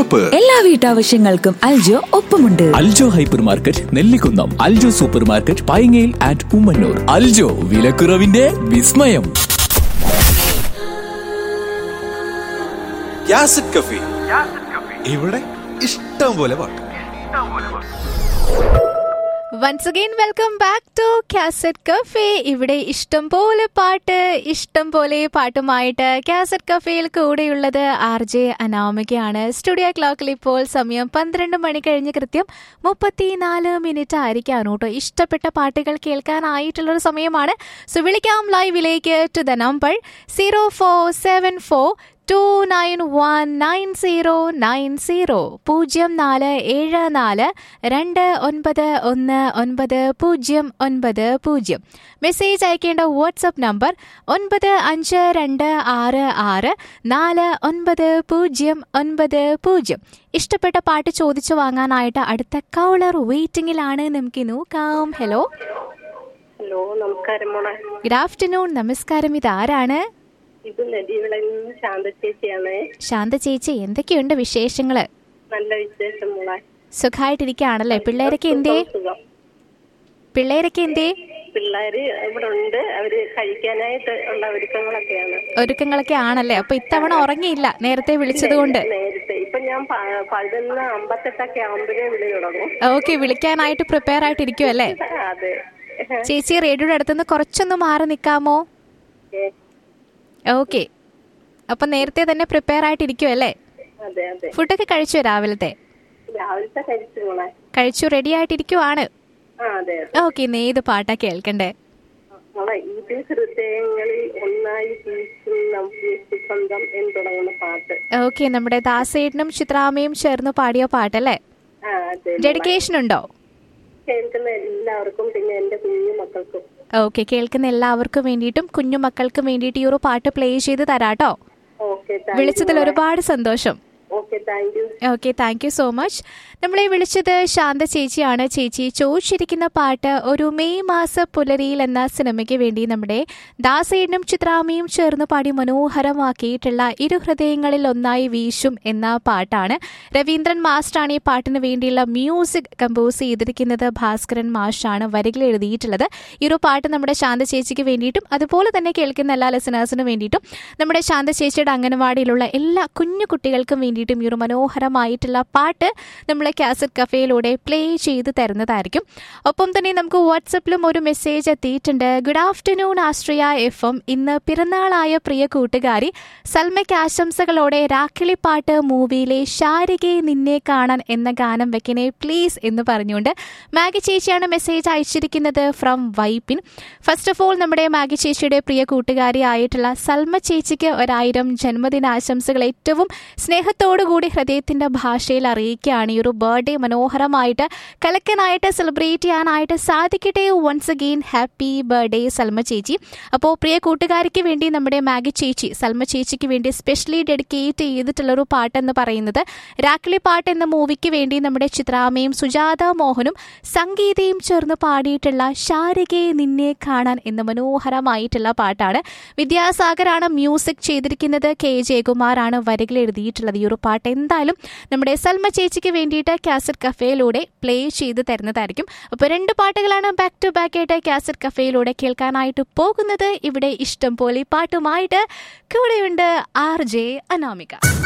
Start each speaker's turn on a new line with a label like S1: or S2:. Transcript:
S1: ഉറപ്പ്
S2: എല്ലാ വീട്ടാവശ്യങ്ങൾക്കും അൽജോ ഒപ്പമുണ്ട്
S3: Aljo hypermarket Nellikunnam Aljo supermarket പൈങ്ങയിൽ ആൻഡ് ഉമ്മന്നൂർ അൽജോ വിലക്കുറവിന്റെ വിസ്മയം
S1: യാസിഡ് കഫി ഇവിടെ ഇഷ്ടം പോലെ പാട്ട്
S4: once again welcome back to cassette cafe ഇവിടെ ഇഷ്ടം പോലെ പാട്ട് ഇഷ്ടം പോലെ പാട്ടുമായിട്ട് കാസറ്റ് കഫേയിൽ കൂടെയുള്ളത് ആർ ജെ അനാമികയാണ് സ്റ്റുഡിയോ ക്ലോക്കിൽ ഇപ്പോൾ സമയം പന്ത്രണ്ട് മണി കഴിഞ്ഞ് കൃത്യം മുപ്പത്തിനാല് മിനിറ്റ് ആയിരിക്കാണ് കേട്ടോ ഇഷ്ടപ്പെട്ട പാട്ടുകൾ കേൾക്കാനായിട്ടുള്ളൊരു സമയമാണ് സോ വിളിക്കാം ലൈവിലേക്ക് to the number zero four seven four two nine one nine zero nine zero പൂജ്യം നാല് ഏഴ് നാല് രണ്ട് ഒൻപത് ഒന്ന് ഒൻപത് പൂജ്യം ഒൻപത് പൂജ്യം മെസ്സേജ് അയക്കേണ്ട വാട്സപ്പ് നമ്പർ ഒൻപത് അഞ്ച് രണ്ട് ആറ് ആറ് നാല് ഒൻപത് പൂജ്യം ഒൻപത് പൂജ്യം ഇഷ്ടപ്പെട്ട പാട്ട് ചോദിച്ചു വാങ്ങാനായിട്ട് അടുത്ത കൗളർ വെയിറ്റിംഗിലാണ് നമുക്ക് നോക്കാം ഹലോ
S5: ഹലോ നമസ്കാരം മോളെ
S4: ഗുഡ് ആഫ്റ്റർനൂൺ നമസ്കാരം ഇത് ആരാണ്
S5: ഇത് നെടിവിളയിൽ നിന്ന് ശാന്ത ചേച്ചിയാണ്
S4: ശാന്ത ചേച്ചി എന്തൊക്കെയുണ്ട് വിശേഷങ്ങള്
S5: നല്ല വിശേഷം മോളെ
S4: സുഖമായിട്ടിരിക്കുകയാണല്ലേ പിള്ളേരൊക്കെ എന്തേ
S5: സുഖം
S4: പിള്ളേരൊക്കെ എന്തേ
S5: പിള്ളേര് ഇവിടെ ഉണ്ട് അവര് കഴിക്കാനായിട്ട് ഉള്ള ഒരുക്കങ്ങളൊക്കെയാണ്
S4: ഒരുക്കങ്ങളൊക്കെ ആണല്ലേ അപ്പൊ ഇത്തവണ ഉറങ്ങിയില്ല നേരത്തെ വിളിച്ചതുകൊണ്ട്
S5: നേരത്തെ ഇപ്പൊ ഞാൻ പ- പതിനൊന്ന് അമ്പത്തെട്ടൊക്കെ ആകുമ്പോഴേ വിളി തുടങ്ങും
S4: ഓക്കെ വിളിക്കാനായിട്ട് പ്രിപ്പയർ ആയിട്ടിരിക്കും അല്ലേ
S5: അതെ
S4: ചേച്ചി റേഡിയോയുടെ അടുത്തുനിന്ന് കുറച്ചൊന്ന് മാറി നിൽക്കാമോ
S5: ഏ,
S4: ഓക്കെ അപ്പൊ നേരത്തെ തന്നെ പ്രിപ്പയർ ആയിട്ടിരിക്കും അല്ലേ
S5: അതെ അതെ
S4: ഫുഡൊക്കെ കഴിച്ചോ രാവിലത്തെ
S5: രാവിലത്തെ കഴിച്ചു മോളെ
S4: കഴിച്ചു റെഡി ആയിട്ടിരിക്കുവാണ്
S5: ആ അതെ അതെ
S4: ഓക്കെ ഇന്ന് ഏത് പാട്ടാ കേൾക്കണ്ടേ
S5: മോളെ ഇത് ഹൃദയങ്ങളിൽ ഒന്നായി വീശുന്ന സ്വന്തം എന്ന് തുടങ്ങുന്ന പാട്ട്
S4: ഓക്കെ നമ്മുടെ ദാസേട്ടനും ചിത്രാമയും ചേർന്ന് പാടിയ പാട്ടല്ലേ
S5: ആ അതെ
S4: ഡെഡിക്കേഷൻ ഉണ്ടോ
S5: കേൾക്കുന്ന എല്ലാവർക്കും പിന്നെ എന്റെ കുഞ്ഞു മക്കൾക്കും
S4: ഓക്കെ കേൾക്കുന്ന എല്ലാവർക്കും വേണ്ടിയിട്ടും കുഞ്ഞു മക്കൾക്കും വേണ്ടിയിട്ട് ഈ ഒരു പാട്ട് പ്ലേ ചെയ്ത് തരാട്ടോ
S5: ഓക്കെ
S4: വിളിച്ചതിൽ ഒരുപാട് സന്തോഷം
S5: okay thank you
S4: okay thank you so much നമ്മളെ വിളിച്ചത് ശാന്ത ചേച്ചിയാണ് ചേച്ചി ചോദിച്ചിരിക്കുന്ന പാട്ട് ഒരു മെയ് മാസ പുലരിയിൽ എന്ന സിനിമയ്ക്ക് വേണ്ടി നമ്മുടെ ദാസേനും ചിത്രാമയും ചേർന്ന് പാടി മനോഹരമാക്കിയിട്ടുള്ള ഇരു ഹൃദയങ്ങളിൽ ഒന്നായി വീശും എന്ന പാട്ടാണ് രവീന്ദ്രൻ മാസ്റ്ററാണ് ഈ പാട്ടിന് വേണ്ടിയുള്ള മ്യൂസിക് കമ്പോസ് ചെയ്തിരിക്കുന്നത് ഭാസ്കരൻ മാഷാണ് വരികൾ എഴുതിയിട്ടുള്ളത് ഈ ഒരു പാട്ട് നമ്മുടെ ശാന്ത ചേച്ചിക്ക് വേണ്ടിയിട്ടും അതുപോലെ തന്നെ കേൾക്കുന്ന എല്ലാ ലിസണേഴ്സിനും വേണ്ടിയിട്ടും നമ്മുടെ ശാന്ത ചേച്ചിയുടെ അംഗനവാടിയിലുള്ള എല്ലാ കുഞ്ഞു കുട്ടികൾക്കും വേണ്ടിയിട്ടും ഈ ഒരു മനോഹരമായിട്ടുള്ള പാട്ട് നമ്മൾ കാസറ്റ് കഫേയിലൂടെ പ്ലേ ചെയ്ത് തരുന്നതായിരിക്കും ഒപ്പം തന്നെ നമുക്ക് വാട്സപ്പിലും ഒരു മെസ്സേജ് എത്തിയിട്ടുണ്ട് good afternoon Ashraya F M ഇന്ന് പിറന്നാളായ പ്രിയ കൂട്ടുകാരി സൽമയ്ക്ക് ആശംസകളോടെ രാക്കിളി പാട്ട് മൂവിയിലെ ശാരികെ നിന്നെ കാണാൻ എന്ന ഗാനം വെക്കണേ പ്ലീസ് എന്ന് പറഞ്ഞുകൊണ്ട് മാഗി ചേച്ചിയാണ് മെസ്സേജ് അയച്ചിരിക്കുന്നത് from Vypin first of all നമ്മുടെ മാഗി ചേച്ചിയുടെ പ്രിയ കൂട്ടുകാരി ആയിട്ടുള്ള സൽമ ചേച്ചിക്ക് ഒരായിരം ജന്മദിനാശംസകൾ ഏറ്റവും സ്നേഹത്തോടുകൂടി ഹൃദയത്തിന്റെ ഭാഷയിൽ അറിയിക്കുകയാണ് ഈ ഒരു ബർത്ത്ഡേ മനോഹരമായിട്ട് കലക്കനായിട്ട് സെലിബ്രേറ്റ് ചെയ്യാനായിട്ട് സാധിക്കട്ടെ once again happy birthday Salma ചേച്ചി അപ്പോൾ പ്രിയ കൂട്ടുകാരിക്ക് വേണ്ടി നമ്മുടെ മാഗി ചേച്ചി സൽമ ചേച്ചിക്ക് വേണ്ടി സ്പെഷ്യലി ഡെഡിക്കേറ്റ് ചെയ്തിട്ടുള്ള ഒരു പാട്ടെന്ന് പറയുന്നത് രാക്കിളി പാട്ട് എന്ന മൂവിക്ക് വേണ്ടി നമ്മുടെ ചിത്രാമയും സുജാത മോഹനും സംഗീതയും ചേർന്ന് പാടിയിട്ടുള്ള ശാരികയെ നിന്നെ കാണാൻ എന്ന മനോഹരമായിട്ടുള്ള പാട്ടാണ് വിദ്യാസാഗറാണ് മ്യൂസിക് ചെയ്തിരിക്കുന്നത് കെ ജയകുമാറാണ് വരികൾ എഴുതിയിട്ടുള്ളത് ഈ ഒരു പാട്ട് എന്തായാലും നമ്മുടെ സൽമ ചേച്ചിക്ക് വേണ്ടിയിട്ട് കാസറ്റ് കഫേയിലൂടെ പ്ലേ ചെയ്ത് തരുന്നതായിരിക്കും അപ്പോൾ രണ്ട് പാട്ടുകളാണ് ബാക്ക് ടു ബാക്ക് ആയിട്ട് കാസറ്റ് കഫേയിലൂടെ കേൾക്കാനായിട്ട് പോകുന്നത് ഇവിടെ ഇഷ്ടം പോലെ പാട്ടുമായിട്ട് കൂടെയുണ്ട് ആർ ജെ അനാമിക